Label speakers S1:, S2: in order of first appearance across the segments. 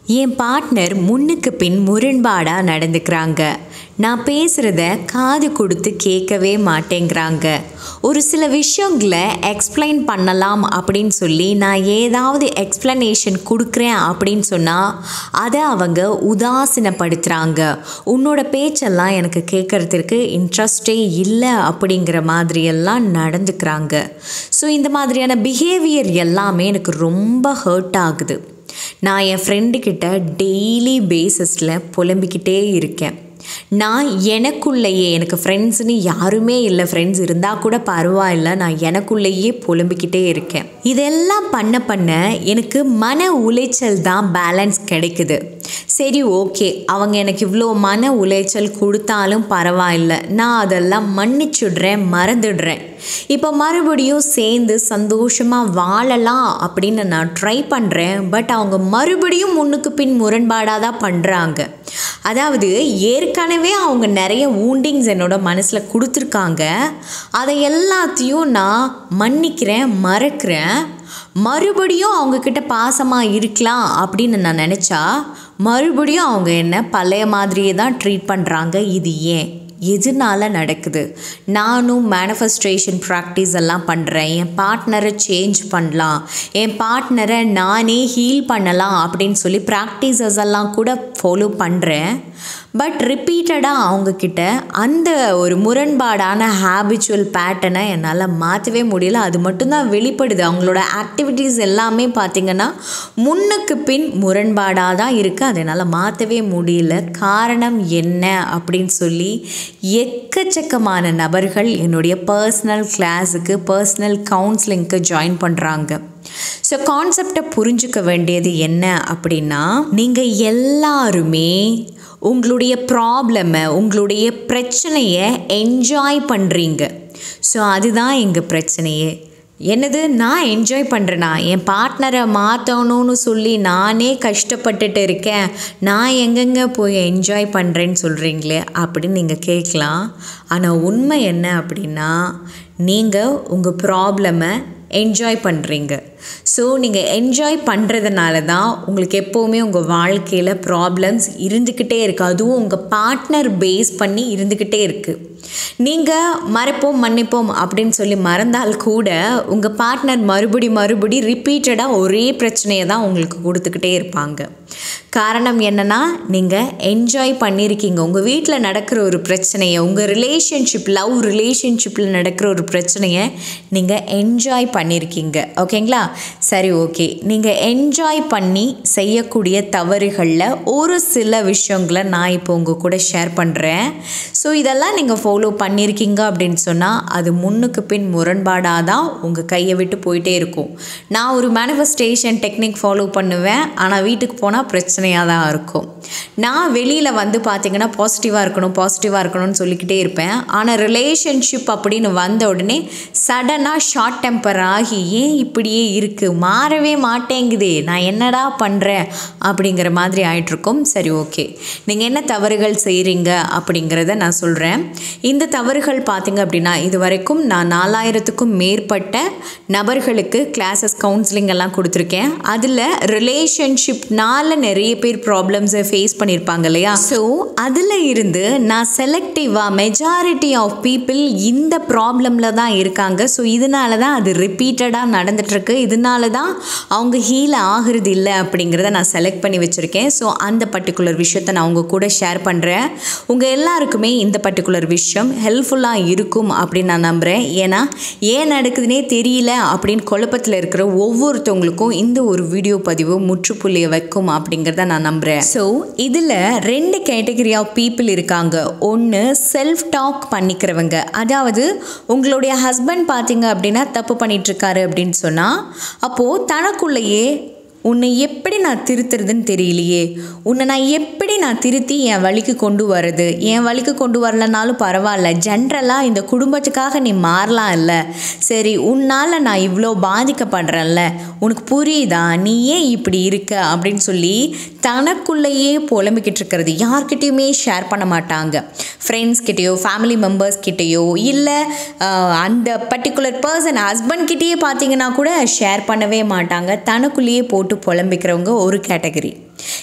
S1: என் partner முன்னுக்கு பின் முரண்பாடாக நடந்துக்கிறாங்க நான் பேசுகிறத காது கொடுத்து கேட்கவே மாட்டேங்கிறாங்க ஒரு சில விஷயங்களை எக்ஸ்பிளைன் பண்ணலாம் அப்படின்னு சொல்லி நான் ஏதாவது எக்ஸ்ப்ளனேஷன் கொடுக்குறேன் அப்படின்னு சொன்னால் அதை அவங்க உதாசீனப்படுத்துகிறாங்க உன்னோட பேச்செல்லாம் எனக்கு கேட்குறதுக்கு இன்ட்ரெஸ்டே இல்லை அப்படிங்கிற மாதிரியெல்லாம் நடந்துக்கிறாங்க ஸோ இந்த மாதிரியான பிஹேவியர் எல்லாமே எனக்கு ரொம்ப ஹர்ட் ஆகுது நான் என் ஃப்ரெண்டுக்கிட்ட டெய்லி பேசிஸில் புலம்பிக்கிட்டே இருக்கேன் நான் எனக்குள்ளேயே எனக்கு ஃப்ரெண்ட்ஸ்னு யாருமே இல்லை ஃப்ரெண்ட்ஸ் இருந்தால் கூட பரவாயில்ல நான் எனக்குள்ளேயே புலம்பிக்கிட்டே இருக்கேன் இதெல்லாம் பண்ண பண்ண எனக்கு மன உளைச்சல் தான் பேலன்ஸ் கிடைக்குது சரி ஓகே அவங்க எனக்கு இவ்வளோ மன உளைச்சல் கொடுத்தாலும் பரவாயில்ல நான் அதெல்லாம் மன்னிச்சுடுறேன் மறந்துடுறேன் இப்போ மறுபடியும் சேர்ந்து சந்தோஷமாக வாழலாம் அப்படின்னு நான் ட்ரை பண்ணுறேன் பட் அவங்க மறுபடியும் முன்னுக்கு பின் முரண்பாடாக தான் பண்ணுறாங்க அதாவது ஏற்கனவே அவங்க நிறைய வூண்டிங்ஸ் என்னோட மனசில் கொடுத்துருக்காங்க அதை எல்லாத்தையும் நான் மன்னிக்கிறேன் மறக்கிறேன் மறுபடியும் அவங்கக்கிட்ட பாசமாக இருக்கலாம் அப்படின்னு நான் நினச்சா மறுபடியும் அவங்க என்ன பழைய மாதிரியே தான் ட்ரீட் பண்ணுறாங்க இது ஏன் எதனால நடக்குது நானும் மேனிஃபெஸ்டேஷன் ப்ராக்டிஸ் எல்லாம் பண்ணுறேன் என் பார்ட்னரை சேஞ்ச் பண்ணலாம் என் பார்ட்னரை நானே ஹீல் பண்ணலாம் அப்படின்னு சொல்லி ப்ராக்டிசஸ் எல்லாம் கூட ஃபாலோ பண்ணுறேன் பட் ரிப்பீட்டடாக அவங்கக்கிட்ட அந்த ஒரு முரண்பாடான ஹேபிச்சுவல் பேட்டர்னை என்னால் மாற்றவே முடியல அது மட்டும்தான் வெளிப்படுது அவங்களோட ஆக்டிவிட்டீஸ் எல்லாமே பார்த்திங்கன்னா முன்னுக்கு பின் முரண்பாடாக தான் இருக்குது அதை என்னால் மாற்றவே முடியல காரணம் என்ன அப்படின்னு சொல்லி எக்கச்சக்கமான நபர்கள் என்னுடைய பர்சனல் கிளாஸுக்கு பர்சனல் கவுன்சிலிங்க்கு ஜாயின் பண்ணுறாங்க ஸோ கான்செப்டை புரிஞ்சுக்க வேண்டியது என்ன அப்படின்னா நீங்கள் எல்லாருமே உங்களுடைய ப்ராப்ளமை உங்களுடைய பிரச்சனையை என்ஜாய் பண்ணுறீங்க ஸோ அதுதான் எங்கள் பிரச்சனையே என்னது நான் என்ஜாய் பண்ணுறேனா என் பார்ட்னரை மாற்றணும்னு சொல்லி நானே கஷ்டப்பட்டுட்டு இருக்கேன் நான் எங்கெங்கே போய் என்ஜாய் பண்ணுறேன்னு சொல்கிறீங்களே அப்படின்னு நீங்கள் கேட்கலாம் ஆனால் உண்மை என்ன அப்படின்னா நீங்கள் உங்கள் ப்ராப்ளமை என்ஜாய் பண்ணுறீங்க ஸோ நீங்கள் என்ஜாய் பண்ணுறதுனால தான் உங்களுக்கு எப்போவுமே உங்கள் வாழ்க்கையில் ப்ராப்ளம்ஸ் இருந்துக்கிட்டே இருக்குது அதுவும் உங்கள் பார்ட்னர் பேஸ் பண்ணி இருந்துக்கிட்டே இருக்குது நீங்கள் மறைப்போம் மன்னிப்போம் அப்படின்னு சொல்லி மறந்தால் கூட உங்கள் பார்ட்னர் மறுபடி மறுபடி ரிப்பீட்டடாக ஒரே பிரச்சனையை தான் உங்களுக்கு கொடுத்துக்கிட்டே இருப்பாங்க காரணம் என்னென்னா நீங்கள் என்ஜாய் பண்ணியிருக்கீங்க உங்கள் வீட்டில் நடக்கிற ஒரு பிரச்சனையை உங்கள் ரிலேஷன்ஷிப் லவ் ரிலேஷன்ஷிப்பில் நடக்கிற ஒரு பிரச்சனையை நீங்கள் என்ஜாய் பண்ணியிருக்கீங்க ஓகேங்களா சரி ஓகே நீங்கள் என்ஜாய் பண்ணி செய்யக்கூடிய தவறுகளில் ஒரு சில விஷயங்களை நான் இப்போ உங்கள் கூட ஷேர் பண்ணுறேன் ஸோ இதெல்லாம் நீங்கள் ஃபாலோ பண்ணியிருக்கீங்க அப்படின்னு சொன்னால் அது முன்னுக்கு பின் முரண்பாடாக தான் உங்கள் கையை விட்டு போயிட்டே இருக்கும் நான் ஒரு மேனிஃபெஸ்டேஷன் டெக்னிக் ஃபாலோ பண்ணுவேன் ஆனால் வீட்டுக்கு போனால் பிரச்சனையாக தான் இருக்கும் நான் வெளியில் வந்து பார்த்திங்கன்னா பாசிட்டிவாக இருக்கணும் பாசிட்டிவாக இருக்கணும்னு சொல்லிக்கிட்டே இருப்பேன் ஆனால் ரிலேஷன்ஷிப் அப்படின்னு வந்த உடனே சடனாக ஷார்ட் டெம்பர் ஆகி ஏன் இப்படியே இருக்குது மாறவே மாட்டேங்குதே நான் என்னடா பண்ணுறேன் அப்படிங்கிற மாதிரி ஆயிட்டிருக்கும் சரி ஓகே நீங்கள் என்ன தவறுகள் செய்கிறீங்க அப்படிங்கிறத நான் சொல்கிறேன் இந்த தவறுகள் பார்த்திங்க அப்படின்னா இது வரைக்கும் நான் நாலாயிரத்துக்கும் மேற்பட்ட நபர்களுக்கு கிளாஸஸ் கவுன்சிலிங் எல்லாம் கொடுத்துருக்கேன் அதில் ரிலேஷன்ஷிப்னால நிறைய பேர் ப்ராப்ளம்ஸை ஃபேஸ் பண்ணியிருப்பாங்க இல்லையா ஸோ அதில் இருந்து நான் செலக்டிவாக மெஜாரிட்டி ஆஃப் பீப்புள் இந்த ப்ராப்ளமில் தான் இருக்காங்க ஸோ இதனால தான் அது ரிப்பீட்டடாக நடந்துகிட்ருக்கு இதனால தான் அவங்க ஹீல் ஆகிறது இல்லை அப்படிங்கிறத நான் செலக்ட் பண்ணி வச்சுருக்கேன் ஸோ அந்த பர்டிகுலர் விஷயத்தை நான் உங்கள் கூட ஷேர் பண்ணுறேன் உங்கள் எல்லாருக்குமே இந்த பர்டிகுலர் விஷயம் ஹெல்ப்ஃபுல்லாக இருக்கும் அப்படின்னு நான் நம்புகிறேன் ஏன்னா ஏன் நடக்குதுன்னே தெரியல அப்படின்னு குழப்பத்தில் இருக்கிற ஒவ்வொருத்தவங்களுக்கும் இந்த ஒரு வீடியோ பதிவு முற்றுப்புள்ளியை வைக்கும் அப்படிங்கிறத நான் நம்புகிறேன் ஸோ இதில் ரெண்டு கேட்டகரி ஆஃப் பீப்புள் இருக்காங்க ஒன்று செல்ஃப் டாக் பண்ணிக்கிறவங்க அதாவது உங்களுடைய ஹஸ்பண்ட் பார்த்தீங்க அப்படின்னா தப்பு பண்ணிகிட்ருக்காரு அப்படின்னு சொன்னால் அப்போது தனக்குள்ளேயே உன்னை எப்படி நான் திருத்துறதுன்னு தெரியலையே உன்னை நான் எப்படி நான் திருத்தி என் வழிக்கு கொண்டு வர்றது என் வழிக்கு கொண்டு வரலனாலும் பரவாயில்ல ஜென்ரலாக இந்த குடும்பத்துக்காக நீ மாறலாம் இல்லை சரி உன்னால் நான் இவ்வளோ பாதிக்கப்படுறேன்ல உனக்கு புரியுதா நீ ஏன் இப்படி இருக்க அப்படின்னு சொல்லி தனக்குள்ளேயே புலம்பிக்கிட்டு இருக்கிறது யார்கிட்டயுமே ஷேர் பண்ண மாட்டாங்க ஃப்ரெண்ட்ஸ் கிட்டேயோ ஃபேமிலி மெம்பர்ஸ் கிட்டேயோ இல்லை அந்த பர்டிகுலர் பர்சன் ஹஸ்பண்ட் கிட்டேயே பார்த்தீங்கன்னா கூட ஷேர் பண்ணவே மாட்டாங்க தனக்குள்ளேயே போட்டு புலம்பிக்கிறவங்க ஒரு கேட்டகரி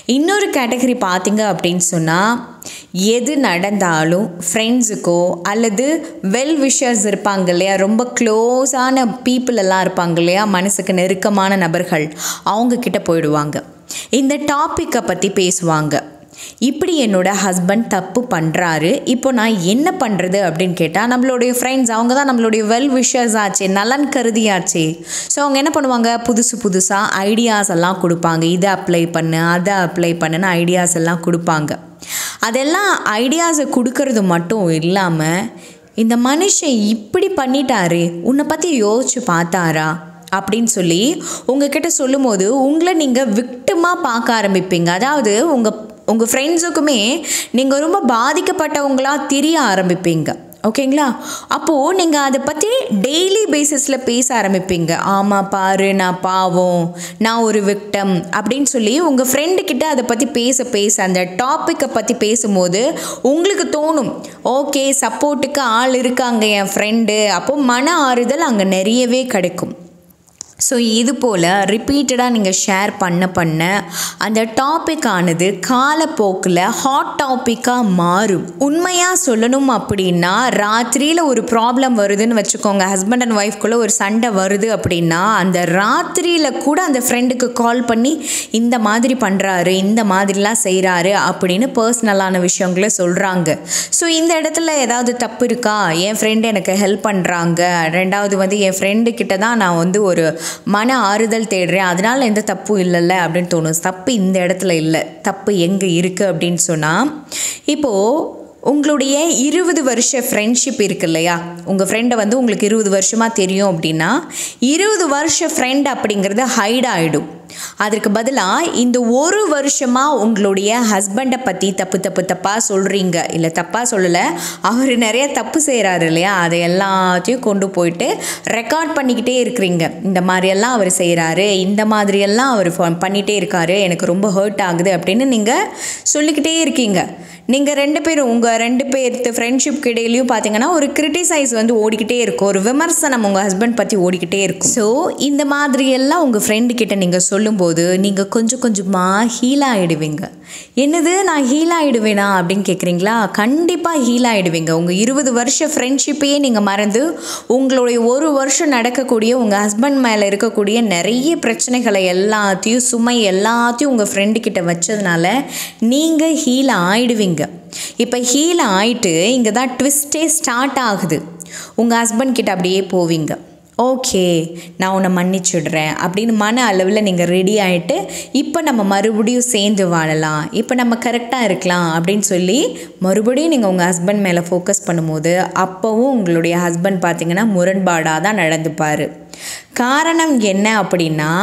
S1: இன்னொரு கேட்டகரி பார்த்தீங்க அப்படின்னு சொன்னால் எது நடந்தாலும் ஃப்ரெண்ட்ஸுக்கோ அல்லது வெல் விஷர்ஸ் இருப்பாங்க இல்லையா ரொம்ப க்ளோஸான பீப்புள் எல்லாம் இருப்பாங்க இல்லையா மனசுக்கு நெருக்கமான நபர்கள் அவங்க கிட்ட போயிடுவாங்க இந்த டாப்பிக்கை பற்றி பேசுவாங்க இப்படி என்னோட ஹஸ்பண்ட் தப்பு பண்ணுறாரு இப்போ நான் என்ன பண்ணுறது அப்படின்னு கேட்டால் நம்மளுடைய ஃப்ரெண்ட்ஸ் அவங்க தான் நம்மளுடைய வெல் விஷர்ஸ் ஆச்சே நலன் கருதியாச்சே ஸோ அவங்க என்ன பண்ணுவாங்க புதுசு புதுசாக ஐடியாஸ் எல்லாம் கொடுப்பாங்க இதை அப்ளை பண்ணு அதை அப்ளை பண்ணுன்னு ஐடியாஸ் எல்லாம் கொடுப்பாங்க அதெல்லாம் ஐடியாஸை கொடுக்கறது மட்டும் இல்லாமல் இந்த மனுஷன் இப்படி பண்ணிட்டாரு உன்னை பற்றி யோசிச்சு பார்த்தாரா அப்படின்னு சொல்லி உங்ககிட்ட சொல்லும்போது உங்களை நீங்கள் விக்டமாக பார்க்க ஆரம்பிப்பீங்க அதாவது உங்கள் உங்கள் ஃப்ரெண்ட்ஸுக்குமே நீங்கள் ரொம்ப பாதிக்கப்பட்டவங்களாக தெரிய ஆரம்பிப்பீங்க ஓகேங்களா அப்போது நீங்கள் அதை பற்றி டெய்லி பேசிஸில் பேச ஆரம்பிப்பீங்க ஆமாம் பாரு நான் பாவம் நான் ஒரு விக்டம் அப்படின்னு சொல்லி உங்கள் ஃப்ரெண்டுக்கிட்ட அதை பற்றி பேச பேச அந்த டாப்பிக்கை பற்றி பேசும்போது உங்களுக்கு தோணும் ஓகே சப்போர்ட்டுக்கு ஆள் இருக்காங்க என் ஃப்ரெண்டு அப்போது மன ஆறுதல் அங்கே நிறையவே கிடைக்கும் ஸோ இது போல் ரிப்பீட்டடாக நீங்கள் ஷேர் பண்ண பண்ண அந்த டாபிக் ஆனது காலப்போக்கில் ஹாட் டாப்பிக்காக மாறும் உண்மையாக சொல்லணும் அப்படின்னா ராத்திரியில் ஒரு ப்ராப்ளம் வருதுன்னு வச்சுக்கோங்க ஹஸ்பண்ட் அண்ட் ஒய்ஃப்குள்ளே ஒரு சண்டை வருது அப்படின்னா அந்த ராத்திரியில் கூட அந்த ஃப்ரெண்டுக்கு கால் பண்ணி இந்த மாதிரி பண்ணுறாரு இந்த மாதிரிலாம் செய்கிறாரு அப்படின்னு பர்சனலான விஷயங்களை சொல்கிறாங்க ஸோ இந்த இடத்துல ஏதாவது தப்பு இருக்கா என் ஃப்ரெண்டு எனக்கு ஹெல்ப் பண்ணுறாங்க ரெண்டாவது வந்து என் ஃப்ரெண்டு கிட்ட தான் நான் வந்து ஒரு மன ஆறுதல் தேடுறேன் அதனால் எந்த தப்பும் இல்லைல்ல அப்படின்னு தோணும் தப்பு இந்த இடத்துல இல்லை தப்பு எங்கே இருக்குது அப்படின்னு சொன்னால் இப்போது உங்களுடைய இருபது வருஷ ஃப்ரெண்ட்ஷிப் இருக்கு இல்லையா உங்கள் ஃப்ரெண்டை வந்து உங்களுக்கு இருபது வருஷமாக தெரியும் அப்படின்னா இருபது வருஷ ஃப்ரெண்ட் அப்படிங்கிறது ஹைட் ஆகிடும் அதற்கு பதிலாக இந்த ஒரு வருஷமாக உங்களுடைய ஹஸ்பண்டை பற்றி தப்பு தப்பு தப்பாக சொல்கிறீங்க இல்லை தப்பாக சொல்லலை அவர் நிறைய தப்பு செய்கிறாரு இல்லையா அதை எல்லாத்தையும் கொண்டு போயிட்டு ரெக்கார்ட் பண்ணிக்கிட்டே இருக்கிறீங்க இந்த மாதிரியெல்லாம் அவர் செய்கிறாரு இந்த மாதிரியெல்லாம் அவர் பண்ணிகிட்டே இருக்காரு எனக்கு ரொம்ப ஹர்ட் ஆகுது அப்படின்னு நீங்கள் சொல்லிக்கிட்டே இருக்கீங்க நீங்கள் ரெண்டு பேரும் உங்கள் ரெண்டு பேர்த்து ஃப்ரெண்ட்ஷிப் இடையிலையும் பார்த்தீங்கன்னா ஒரு கிரிட்டிசைஸ் வந்து ஓடிக்கிட்டே இருக்கும் ஒரு விமர்சனம் உங்கள் ஹஸ்பண்ட் பற்றி ஓடிக்கிட்டே இருக்கும் ஸோ இந்த மாதிரியெல்லாம் உங்கள் ஃப்ரெண்டு கிட்ட நீங்கள் சொல்லும்போது நீங்கள் கொஞ்சம் கொஞ்சமாக ஹீல் ஆகிடுவீங்க என்னது நான் ஹீல் ஆகிடுவேனா அப்படின்னு கேட்குறீங்களா கண்டிப்பாக ஹீல் ஆகிடுவீங்க உங்கள் இருபது வருஷ ஃப்ரெண்ட்ஷிப்பையே நீங்கள் மறந்து உங்களுடைய ஒரு வருஷம் நடக்கக்கூடிய உங்கள் ஹஸ்பண்ட் மேலே இருக்கக்கூடிய நிறைய பிரச்சனைகளை எல்லாத்தையும் சுமை எல்லாத்தையும் உங்கள் ஃப்ரெண்டு கிட்ட வச்சதுனால நீங்கள் ஹீல் ஆயிடுவீங்க இப்போ ஹீல் ஆயிட்டு இங்கே தான் ட்விஸ்டே ஸ்டார்ட் ஆகுது உங்கள் ஹஸ்பண்ட் கிட்ட அப்படியே போவீங்க ஓகே நான் உன்னை மன்னிச்சிடுறேன் அப்படின்னு மன அளவில் நீங்கள் ரெடி ஆகிட்டு இப்போ நம்ம மறுபடியும் சேர்ந்து வாழலாம் இப்போ நம்ம கரெக்டாக இருக்கலாம் அப்படின்னு சொல்லி மறுபடியும் நீங்கள் உங்கள் ஹஸ்பண்ட் மேலே ஃபோக்கஸ் பண்ணும்போது அப்போவும் உங்களுடைய ஹஸ்பண்ட் பார்த்தீங்கன்னா முரண்பாடாக தான் நடந்துப்பார் காரணம் என்ன அப்படின்னா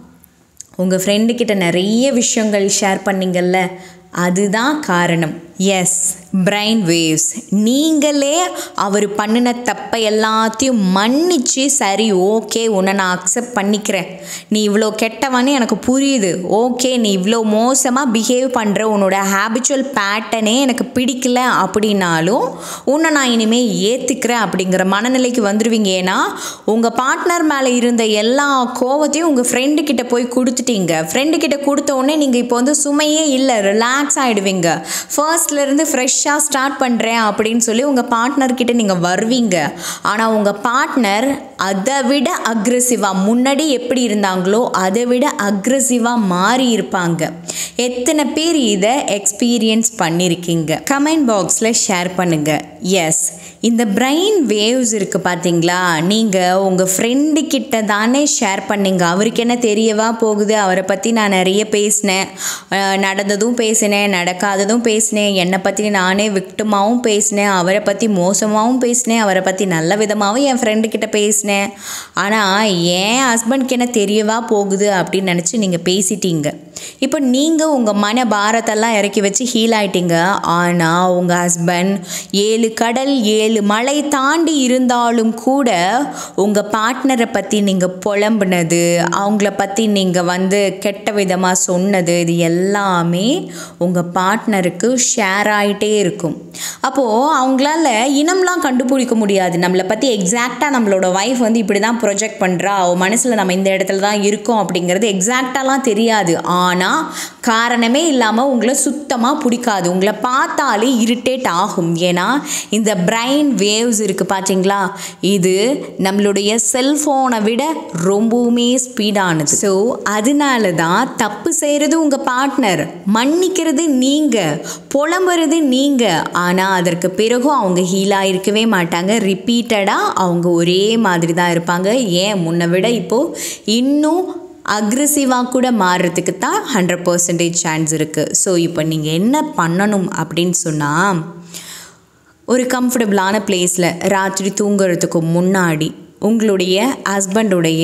S1: உங்கள் ஃப்ரெண்டுக்கிட்ட நிறைய விஷயங்கள் ஷேர் பண்ணீங்கல்ல அதுதான் காரணம் எஸ் பிரைன் வேவ்ஸ் நீங்களே அவர் பண்ணின தப்பை எல்லாத்தையும் மன்னிச்சு சரி ஓகே உன்னை நான் அக்செப்ட் பண்ணிக்கிறேன் நீ இவ்வளோ கெட்டவன்னு எனக்கு புரியுது ஓகே நீ இவ்வளோ மோசமாக பிஹேவ் பண்ணுற உன்னோட ஹேபிச்சுவல் பேட்டர்னே எனக்கு பிடிக்கல அப்படின்னாலும் உன்னை நான் இனிமேல் ஏற்றுக்கிறேன் அப்படிங்கிற மனநிலைக்கு வந்துடுவீங்க ஏன்னா உங்கள் பார்ட்னர் மேலே இருந்த எல்லா கோவத்தையும் உங்கள் ஃப்ரெண்டு கிட்ட போய் கொடுத்துட்டீங்க ஃப்ரெண்டு கிட்ட கொடுத்த உடனே நீங்கள் இப்போ வந்து சுமையே இல்லை ரிலாக்ஸ் ஆகிடுவீங்க ஃபர்ஸ்ட்லேருந்து ஃப்ரெஷ்ஷாக ஸ்டார்ட் பண்ணுறேன் அப்படின்னு சொல்லி உங்கள் பார்ட்னர்கிட்ட நீங்கள் வருவீங்க ஆனால் உங்கள் பார்ட்னர் அதை விட அக்ரெசிவாக முன்னாடி எப்படி இருந்தாங்களோ அதை விட அக்ரெசிவாக மாறி இருப்பாங்க எத்தனை பேர் இதை எக்ஸ்பீரியன்ஸ் பண்ணியிருக்கீங்க கமெண்ட் பாக்ஸில் ஷேர் பண்ணுங்கள் எஸ் இந்த பிரெயின் வேவ்ஸ் இருக்குது பார்த்தீங்களா நீங்கள் உங்கள் ஃப்ரெண்டு கிட்ட தானே ஷேர் பண்ணீங்க அவருக்கு என்ன தெரியவா போகுது அவரை பற்றி நான் நிறைய பேசினேன் அஹ் நடந்ததும் பேசினேன் நடக்காததும் பேசினேன் என்னை பற்றி நானே விக்டமாகவும் பேசினேன் அவரை பற்றி மோசமாகவும் பேசினேன் அவரை பற்றி நல்ல விதமாகவும் என் ஃப்ரெண்டு கிட்ட பேசினேன் ஆனால் என் ஹஸ்பண்ட்க்கு என்ன தெரியவா போகுது அப்படின்னு நினச்சி நீங்கள் பேசிட்டீங்க இப்போ நீங்கள் உங்கள் மன பாரத்தெல்லாம் இறக்கி வச்சு ஹீல் ஆயிட்டீங்க ஆனால் உங்கள் ஹஸ்பண்ட் ஏழு கடல் ஏழு ஏழு மலை தாண்டி இருந்தாலும் கூட உங்கள் பார்ட்னரை பற்றி நீங்கள் புலம்புனது அவங்கள பற்றி நீங்கள் வந்து கெட்ட விதமாக சொன்னது இது எல்லாமே உங்கள் பார்ட்னருக்கு ஷேர் ஆகிட்டே இருக்கும் அப்போது அவங்களால இனம்லாம் கண்டுபிடிக்க முடியாது நம்மளை பற்றி எக்ஸாக்டாக நம்மளோட ஒய்ஃப் வந்து இப்படி தான் ப்ரொஜெக்ட் பண்ணுறா அவள் மனசில் நம்ம இந்த இடத்துல தான் இருக்கோம் அப்படிங்கிறது எக்ஸாக்டாலாம் தெரியாது ஆனால் காரணமே இல்லாமல் உங்களை சுத்தமாக பிடிக்காது உங்களை பார்த்தாலே இரிட்டேட் ஆகும் ஏன்னா இந்த பிரைன் வேவ்ஸ் இருக்குது பார்த்தீங்களா இது நம்மளுடைய செல்ஃபோனை விட ரொம்பவுமே ஸ்பீடானது ஸோ அதனால தான் தப்பு செய்கிறது உங்கள் பார்ட்னர் மன்னிக்கிறது நீங்கள் புலம்புறது நீங்கள் ஆனால் அதற்கு பிறகும் அவங்க ஹீலாக இருக்கவே மாட்டாங்க ரிப்பீட்டடாக அவங்க ஒரே மாதிரி தான் இருப்பாங்க ஏன் முன்னை விட இப்போது இன்னும் அக்ரெசிவாக கூட மாறுறதுக்கு தான் ஹண்ட்ரட் பர்சன்டேஜ் சான்ஸ் இருக்குது ஸோ இப்போ நீங்கள் என்ன பண்ணணும் அப்படின்னு சொன்னால் ஒரு கம்ஃபர்டபுளான பிளேஸில் ராத்திரி தூங்குறதுக்கு முன்னாடி உங்களுடைய ஹஸ்பண்டுடைய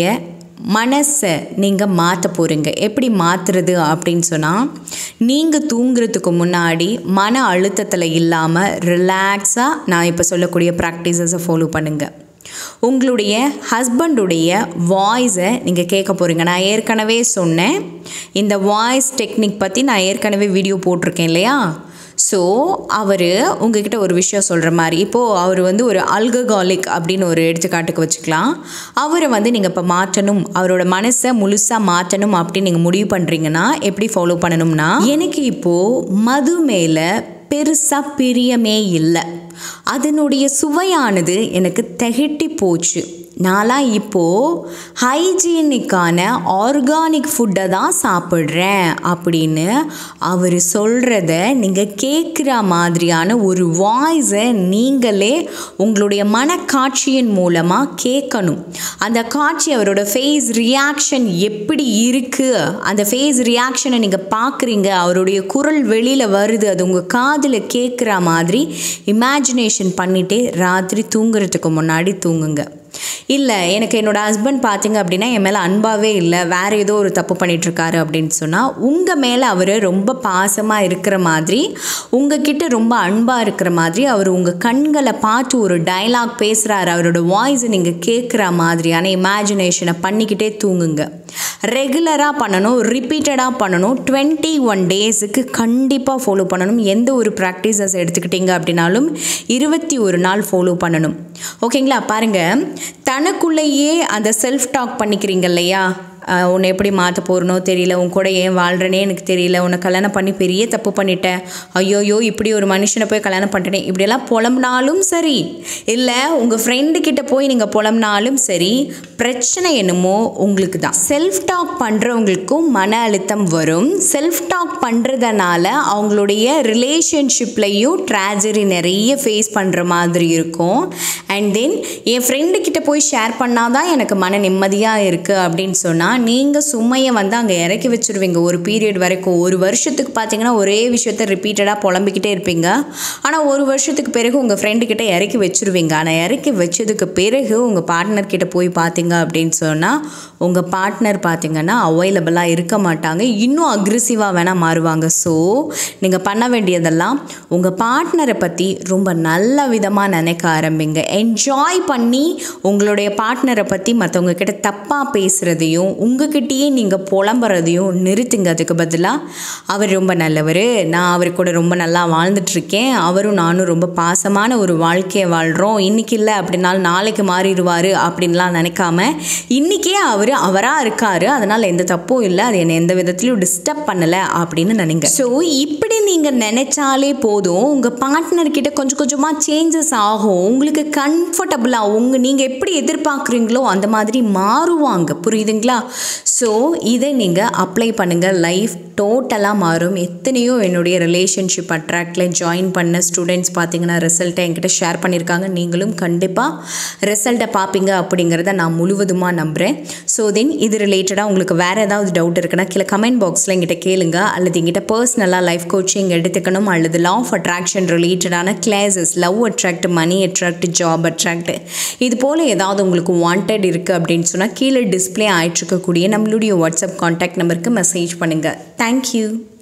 S1: மனசை நீங்கள் மாற்ற போகிறீங்க எப்படி மாற்றுறது அப்படின்னு சொன்னால் நீங்கள் தூங்குறதுக்கு முன்னாடி மன அழுத்தத்தில் இல்லாமல் ரிலாக்ஸாக நான் இப்போ சொல்லக்கூடிய ப்ராக்டிசஸை ஃபாலோ பண்ணுங்கள் உங்களுடைய ஹஸ்பண்டுடைய வாய்ஸை நீங்கள் கேட்க போகிறீங்க நான் ஏற்கனவே சொன்னேன் இந்த வாய்ஸ் டெக்னிக் பற்றி நான் ஏற்கனவே வீடியோ போட்டிருக்கேன் இல்லையா ஸோ அவர் உங்ககிட்ட ஒரு விஷயம் சொல்கிற மாதிரி இப்போது அவர் வந்து ஒரு அல்ககாலிக் அப்படின்னு ஒரு எடுத்துக்காட்டுக்கு வச்சுக்கலாம் அவரை வந்து நீங்கள் இப்போ மாற்றணும் அவரோட மனசை முழுசாக மாற்றணும் அப்படின்னு நீங்கள் முடிவு பண்ணுறீங்கன்னா எப்படி ஃபாலோ பண்ணணும்னா எனக்கு இப்போது மது மேலே பெருசாக பிரியமே இல்லை அதனுடைய சுவையானது எனக்கு திகட்டி போச்சு நான்லாம் இப்போது ஹைஜீனிக்கான ஆர்கானிக் ஃபுட்டை தான் சாப்பிட்றேன் அப்படின்னு அவர் சொல்கிறத நீங்கள் கேட்குற மாதிரியான ஒரு வாய்ஸை நீங்களே உங்களுடைய மனக்காட்சியின் மூலமாக கேட்கணும் அந்த காட்சி அவரோட ஃபேஸ் ரியாக்ஷன் எப்படி இருக்குது அந்த ஃபேஸ் ரியாக்ஷனை நீங்கள் பார்க்குறீங்க அவருடைய குரல் வெளியில் வருது அது உங்கள் காதில் கேட்குற மாதிரி இமேஜினேஷன் பண்ணிகிட்டே ராத்திரி தூங்குறதுக்கு முன்னாடி தூங்குங்க இல்லை எனக்கு என்னோடய ஹஸ்பண்ட் பார்த்தீங்க அப்படின்னா என் மேலே அன்பாகவே இல்லை வேறு ஏதோ ஒரு தப்பு பண்ணிகிட்ருக்காரு அப்படின்னு சொன்னால் உங்கள் மேலே அவர் ரொம்ப பாசமாக இருக்கிற மாதிரி உங்ககிட்ட ரொம்ப அன்பாக இருக்கிற மாதிரி அவர் உங்கள் கண்களை பார்த்து ஒரு டைலாக் பேசுகிறாரு அவரோட வாய்ஸை நீங்கள் கேட்குற மாதிரியான இமேஜினேஷனை பண்ணிக்கிட்டே தூங்குங்க ரெகுலராக பண்ணணும் ரிப்பீட்டடாக பண்ணணும் டுவெண்ட்டி ஒன் டேஸுக்கு கண்டிப்பாக ஃபாலோ பண்ணணும் எந்த ஒரு ப்ராக்டிசஸ் எடுத்துக்கிட்டீங்க அப்படின்னாலும் இருபத்தி ஒரு நாள் ஃபாலோ பண்ணணும் ஓகேங்களா பாருங்கள் தனக்குள்ளேயே அந்த செல்ஃப் டாக் பண்ணிக்கிறீங்க இல்லையா ஆஹ் உன்னை எப்படி மாற்ற போகிறனோ தெரியல உன் கூட ஏன் வாழ்கிறனே எனக்கு தெரியல உன்னை கல்யாணம் பண்ணி பெரிய தப்பு பண்ணிட்டேன் ஐயோயோ இப்படி ஒரு மனுஷனை போய் கல்யாணம் பண்ணிட்டேனே இப்படியெல்லாம் புலம்புனாலும் சரி இல்லை உங்கள் ஃப்ரெண்டு கிட்ட போய் நீங்கள் புலம்புனாலும் சரி பிரச்சனை என்னமோ உங்களுக்கு தான் செல்ஃப் டாக் பண்ணுறவங்களுக்கும் மன அழுத்தம் வரும் செல்ஃப் டாக் பண்ணுறதுனால அவங்களுடைய ரிலேஷன்ஷிப்லேயும் ட்ராஜரி நிறைய ஃபேஸ் பண்ணுற மாதிரி இருக்கும் அண்ட் தென் என் ஃப்ரெண்டு கிட்ட போய் ஷேர் பண்ணாதான் எனக்கு மன நிம்மதியாக இருக்குது அப்படின்னு சொன்னால் நீங்கள் சுமையை வந்து அங்கே இறக்கி வச்சுருவீங்க ஒரு பீரியட் வரைக்கும் ஒரு வருஷத்துக்கு பார்த்தீங்கன்னா ஒரே விஷயத்த ரிப்பீட்டடாக புலம்பிக்கிட்டே இருப்பீங்க ஆனால் ஒரு வருஷத்துக்கு பிறகு உங்கள் ஃப்ரெண்டு கிட்ட இறக்கி வச்சுருவீங்க ஆனால் இறக்கி வச்சதுக்கு பிறகு உங்கள் பார்ட்னர் கிட்ட போய் பார்த்தீங்க அப்படின்னு சொன்னால் உங்கள் பார்ட்னர் பார்த்தீங்கன்னா அவைலபிளாக இருக்க மாட்டாங்க இன்னும் அக்ரெசிவாக வேணால் மாறுவாங்க ஸோ நீங்கள் பண்ண வேண்டியதெல்லாம் உங்கள் பார்ட்னரை பற்றி ரொம்ப நல்ல விதமாக நினைக்க ஆரம்பிங்க என்ஜாய் பண்ணி உங்களுடைய பார்ட்னரை பற்றி மற்றவங்க கிட்ட தப்பாக பேசுகிறதையும் உங்ககிட்டயே நீங்கள் புலம்புறதையும் நிறுத்துங்க அதுக்கு பதிலாக அவர் ரொம்ப நல்லவர் நான் அவர் கூட ரொம்ப நல்லா வாழ்ந்துட்டுருக்கேன் அவரும் நானும் ரொம்ப பாசமான ஒரு வாழ்க்கையை வாழ்கிறோம் இன்றைக்கி இல்லை அப்படின்னாலும் நாளைக்கு மாறிடுவார் அப்படின்லாம் நினைக்காம இன்றைக்கே அவர் அவராக இருக்கார் அதனால் எந்த தப்பும் இல்லை அது என்னை எந்த விதத்துலையும் டிஸ்டர்ப் பண்ணலை அப்படின்னு நினைங்க ஸோ இப்படி நீங்கள் நினைச்சாலே போதும் உங்கள் பார்ட்னர் கிட்ட கொஞ்சம் கொஞ்சமாக சேஞ்சஸ் ஆகும் உங்களுக்கு கம்ஃபர்டபுளாக உங்கள் நீங்கள் எப்படி எதிர்பார்க்குறீங்களோ அந்த மாதிரி மாறுவாங்க புரியுதுங்களா ஸோ இதை நீங்கள் அப்ளை பண்ணுங்கள் லைஃப் டோட்டலாக மாறும் எத்தனையோ என்னுடைய ரிலேஷன்ஷிப் அட்ராக்டில் ஜாயின் பண்ண ஸ்டூடெண்ட்ஸ் பார்த்தீங்கன்னா ரிசல்ட்டை என்கிட்ட ஷேர் பண்ணியிருக்காங்க நீங்களும் கண்டிப்பாக ரிசல்ட்டை பார்ப்பீங்க அப்படிங்கிறத நான் முழுவதுமாக நம்புகிறேன் ஸோ தென் இது ரிலேட்டடாக உங்களுக்கு வேறு ஏதாவது டவுட் இருக்குன்னா கீழே கமெண்ட் பாக்ஸில் எங்கிட்ட கேளுங்க அல்லது எங்கிட்ட பர்சனலாக லைஃப் கோச்சிங் எடுத்துக்கணும் அல்லது லா ஆஃப் அட்ராக்ஷன் ரிலேட்டடான classes love attract money attract job attract இது போல் ஏதாவது உங்களுக்கு வாண்டட் இருக்குது அப்படின்னு சொன்னால் கீழே டிஸ்பிளே ஆயிட்டுருக்கக்கூடிய நம்மளுடைய வாட்ஸ்அப் காண்டாக்ட் நம்பருக்கு மெசேஜ் பண்ணுங்கள் தேங்க்யூ